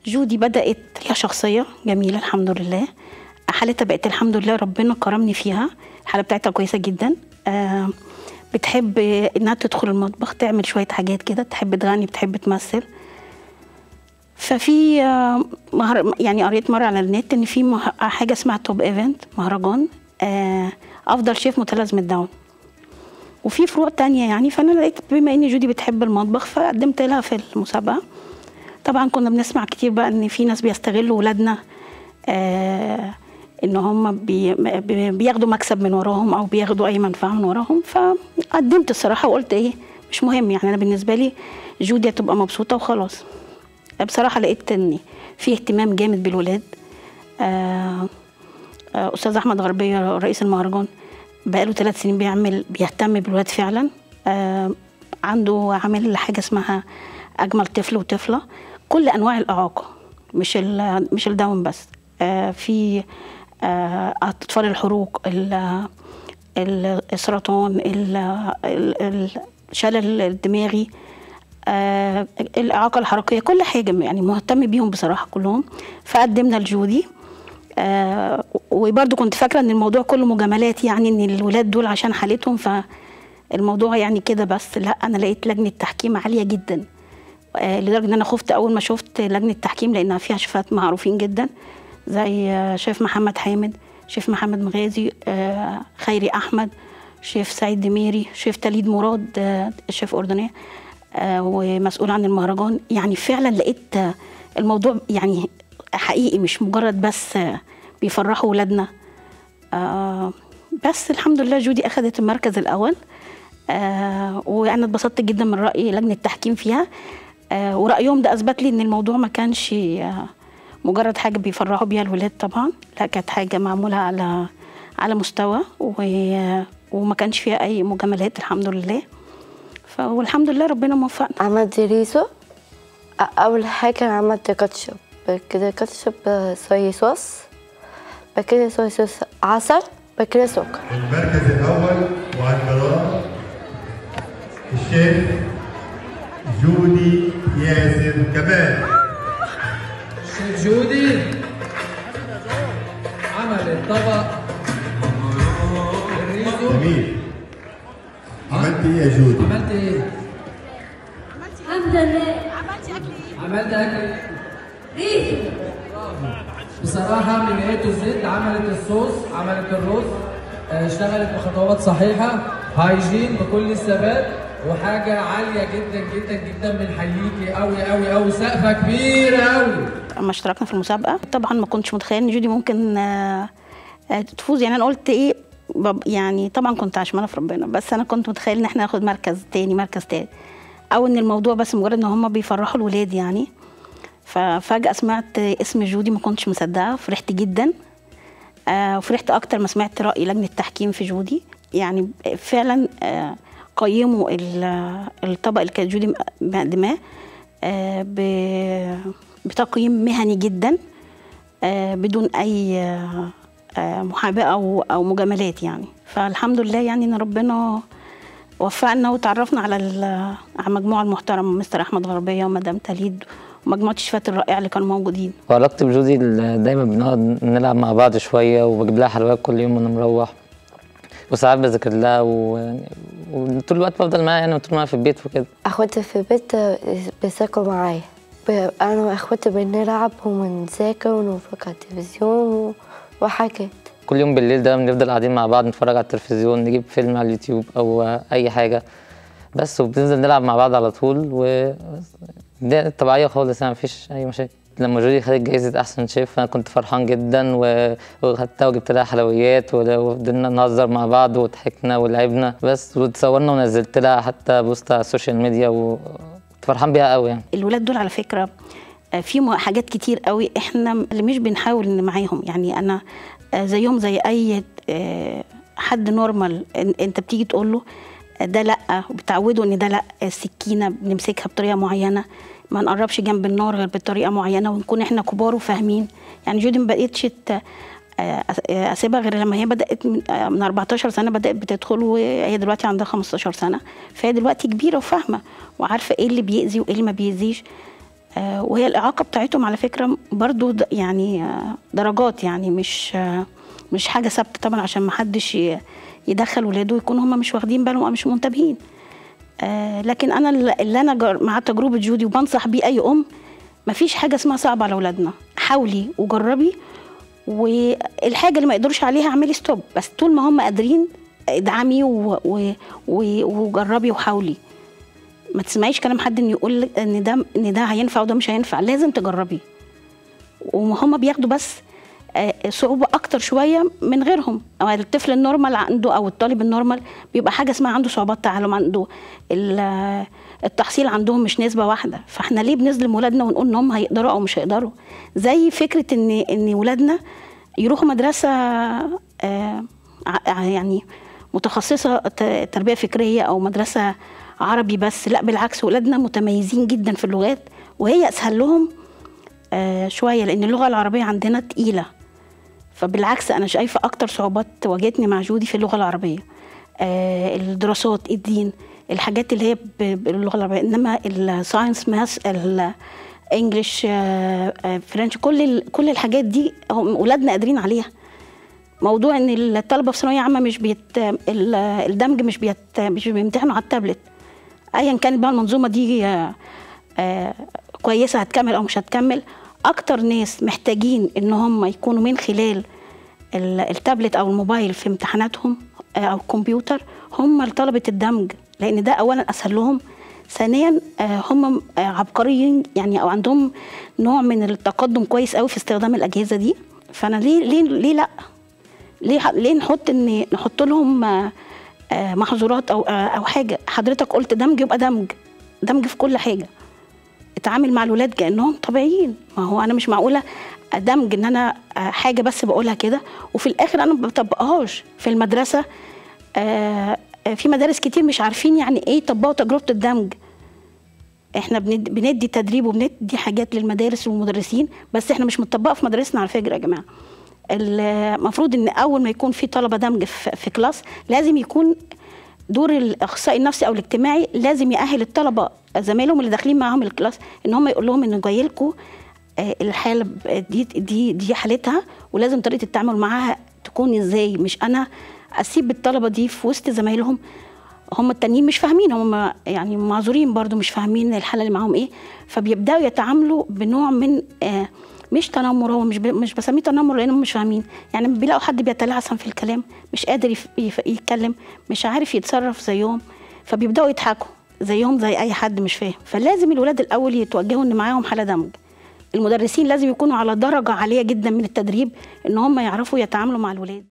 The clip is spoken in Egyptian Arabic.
جودي بدات ليها شخصيه جميله الحمد لله حالتها بقت الحمد لله ربنا كرمني فيها الحاله بتاعتها كويسه جدا آه بتحب انها تدخل المطبخ تعمل شويه حاجات كده تحب تغني بتحب تمثل ففي آه، مهر... يعني قريت مره على النت ان في مه... حاجه اسمها توب ايفنت مهرجان آه، افضل شيف متلازمه داون وفي فروع تانية يعني فانا لقيت بما ان جودي بتحب المطبخ فقدمت لها في المسابقه طبعا كنا بنسمع كتير بقى ان في ناس بيستغلوا ولادنا آه ان هم بي بي- بياخدوا مكسب من وراهم او بياخدوا اي منفعه من وراهم فقدمت الصراحه وقلت ايه مش مهم يعني انا بالنسبه لي جودي هتبقى مبسوطه وخلاص بصراحه لقيت ان في اهتمام جامد بالولاد آه آه، استاذ احمد غربيه رئيس المهرجان بقاله ثلاث سنين بيعمل بيهتم بالولاد فعلا آه عنده عامل حاجه اسمها اجمل طفل وطفله كل انواع الاعاقه مش ال- مش الداون بس آه في آه اطفال الحروق ال- ال- السرطان ال- ال- الشلل الدماغي آه الاعاقه الحركيه كل حاجه يعني مهتم بيهم بصراحه كلهم فقدمنا لجودي آه وبرضه كنت فاكره ان الموضوع كله مجاملات يعني ان الولاد دول عشان حالتهم فالموضوع يعني كده بس لا انا لقيت لجنه تحكيم عاليه جدا آه لدرجه ان انا خفت اول ما شفت لجنه تحكيم لانها فيها شيفات معروفين جدا زي آه شيف محمد حامد شيف محمد مغازي آه خيري احمد شيف سعيد دميري شيف تليد مراد آه شيف اردنيه آه ومسؤول عن المهرجان يعني فعلا لقيت آه الموضوع يعني حقيقي مش مجرد بس آه بيفرحوا ولادنا آه بس الحمد لله جودي اخذت المركز الاول آه وانا اتبسطت جدا من راي لجنه التحكيم فيها آه ورايهم ده اثبت لي ان الموضوع ما كانش آه مجرد حاجه بيفرحوا بيها الولاد طبعا لا كانت حاجه معموله على على مستوى و- وما كانش فيها اي مجاملات الحمد لله ف- والحمد لله ربنا موفقنا عملت ريزو أ- أول حاجة عملت كاتشب بعد كده كاتشب صويا صوص بعد كده صويا صوص عسل بعد كده سكر المركز الأول وعلى القرار الشيف جودي ياسر كمال شيف جودي عمل الطبق الريزو جميل عملت ايه يا جودي؟ عملت ايه؟ الحمد لله عملت اكل ريزو بصراحة من ايه تو زد عملت الصوص عملت الرز آه، اشتغلت بخطوات صحيحة هايجين بكل الثبات وحاجة عالية جدا جدا جدا بنحييكي قوي قوي قوي سقفة كبيرة قوي اما اشتركنا في المسابقه طبعا ما كنتش متخيل ان جودي ممكن آه، آه، تفوز يعني انا قلت ايه بب- يعني طبعا كنت عشمانه في ربنا بس انا كنت متخيل ان احنا ناخد مركز تاني مركز تالت او ان الموضوع بس مجرد ان هم بيفرحوا الولاد يعني ففجاه سمعت اسم جودي ما كنتش مصدقه فرحت جدا آه وفرحت اكتر ما سمعت راي لجنه التحكيم في جودي يعني فعلا آه قيموا ال- الطبق اللي كانت جودي مقدماه آه ب- بتقييم مهني جدا آه بدون اي آه آه محاباه او او مجاملات يعني فالحمد لله يعني ان ربنا وفقنا وتعرفنا على ال- على المجموعه المحترمه مستر احمد غربيه ومدام تليد ومجموعه الشيفات الرائعه اللي كانوا موجودين وعلاقتي بجودي ال- دايما بنقعد نلعب مع بعض شوية وبجيب لها حلويات كل يوم وانا مروح وساعات بذاكر لها و... وطول الوقت بفضل معاها يعني وطول معاها في البيت وكده أخواتي في البيت بيذاكروا معايا ب- أنا وأخواتي بنلعب وبنذاكر ونتفرج على التلفزيون و- وحاجات كل يوم بالليل ده بنفضل قاعدين مع بعض نتفرج على التلفزيون نجيب فيلم على اليوتيوب او اي حاجة بس وبننزل نلعب مع بعض على طول و ده طبيعية خالص يعني مفيش اي مشاكل لما جودي خدت جايزة أحسن شيف أنا كنت فرحان جدا و- وخدتها وجبت لها حلويات ول- وفضلنا نهزر مع بعض وضحكنا ولعبنا بس وتصورنا ونزلت لها حتى بوست على السوشيال ميديا وكنت فرحان بيها قوي يعني الولاد دول على فكره آه، في م- حاجات كتير قوي احنا اللي مش بنحاول ان معاهم يعني انا آه، زيهم زي اي آه، حد نورمال إن- انت بتيجي تقول له آه، ده لا وبتعوده ان ده لا السكينه بنمسكها بطريقه معينه ما نقربش جنب النار غير بطريقه معينه ونكون احنا كبار وفاهمين يعني جودي ما بقتش ت- آه، أس- آه، اسيبها غير لما هي بدات من آه، من 14 سنه بدات بتدخل وهي دلوقتي عندها 15 سنه فهي دلوقتي كبيره وفاهمه وعارفه ايه اللي بيأذي وايه اللي ما بيأذيش آه، وهي الإعاقة بتاعتهم على فكرة برضو د- يعني آه، درجات يعني مش آه، مش حاجة ثابتة طبعا عشان ما حدش ي- يدخل ولاده يكونوا هم مش واخدين بالهم أو مش منتبهين آه، لكن أنا اللي اللي أنا جر- مع تجربة جودي وبنصح بيه أي أم مفيش حاجة اسمها صعبة على أولادنا حاولي وجربي والحاجة اللي ما يقدروش عليها اعملي ستوب بس طول ما هم قادرين ادعمي و... و... و... وجربي وحاولي ما تسمعيش كلام حد ان يقول لك ان ده ان ده هينفع وده مش هينفع لازم تجربي وهم بياخدوا بس آه، صعوبة أكتر شوية من غيرهم أو الطفل النورمال عنده أو الطالب النورمال بيبقى حاجة اسمها عنده صعوبات تعلم عنده ال- آه، التحصيل عندهم مش نسبة واحدة فاحنا ليه بنظلم ولادنا ونقول إن هم هيقدروا أو مش هيقدروا زي فكرة إن إن ولادنا يروحوا مدرسة آه، ع- يعني متخصصة ت- تربية فكرية أو مدرسة عربي بس لا بالعكس ولادنا متميزين جدا في اللغات وهي أسهل لهم آه، شويه لان اللغه العربيه عندنا تقيله فبالعكس انا شايفه اكتر صعوبات واجهتني مع جودي في اللغه العربيه آه، الدراسات الدين الحاجات اللي هي ب- باللغه العربيه انما الساينس ماس الانجليش فرنش كل ال- كل الحاجات دي هم ولادنا قادرين عليها موضوع ان الطلبه في ثانويه عامه مش بيت ال- الدمج مش بيت مش بيمتحنوا على التابلت ايا كانت بقى المنظومه دي آه، آه، كويسه هتكمل او مش هتكمل اكتر ناس محتاجين ان هم يكونوا من خلال ال- التابلت او الموبايل في امتحاناتهم آه، او الكمبيوتر هم طلبه الدمج لان ده اولا اسهل لهم ثانيا آه، هم آه، عبقريين يعني او عندهم نوع من التقدم كويس قوي في استخدام الاجهزه دي فانا ليه ليه ليه لا ليه ليه نحط ان نحط لهم آه، آه، محظورات او آه، او حاجه حضرتك قلت دمج يبقى دمج دمج في كل حاجه اتعامل مع الولاد كانهم طبيعيين ما هو انا مش معقوله ادمج ان انا آه، حاجه بس بقولها كده وفي الاخر انا ما بطبقهاش في المدرسه آه، آه، في مدارس كتير مش عارفين يعني ايه يطبقوا تجربه الدمج احنا بند- بندي تدريب وبندي حاجات للمدارس والمدرسين بس احنا مش مطبقه في مدارسنا على فكره يا جماعه المفروض ان اول ما يكون في طلبه دمج في في كلاس لازم يكون دور الاخصائي النفسي او الاجتماعي لازم يأهل الطلبه زمايلهم اللي داخلين معاهم الكلاس ان هم يقول لهم ان جاي لكم الحاله ب- دي دي دي حالتها ولازم طريقه التعامل معاها تكون ازاي مش انا اسيب الطلبه دي في وسط زمايلهم هم التانيين مش فاهمين هم يعني معذورين برضو مش فاهمين الحاله اللي معاهم ايه فبيبداوا يتعاملوا بنوع من آه مش تنمر هو مش ب- مش بسميه تنمر لانهم مش فاهمين يعني بيلاقوا حد بيتلعثم في الكلام مش قادر يف- يف- يتكلم مش عارف يتصرف زيهم فبيبداوا يضحكوا زيهم زي اي حد مش فاهم فلازم الولاد الاول يتوجهوا ان معاهم حاله دمج المدرسين لازم يكونوا على درجه عاليه جدا من التدريب ان هم يعرفوا يتعاملوا مع الولاد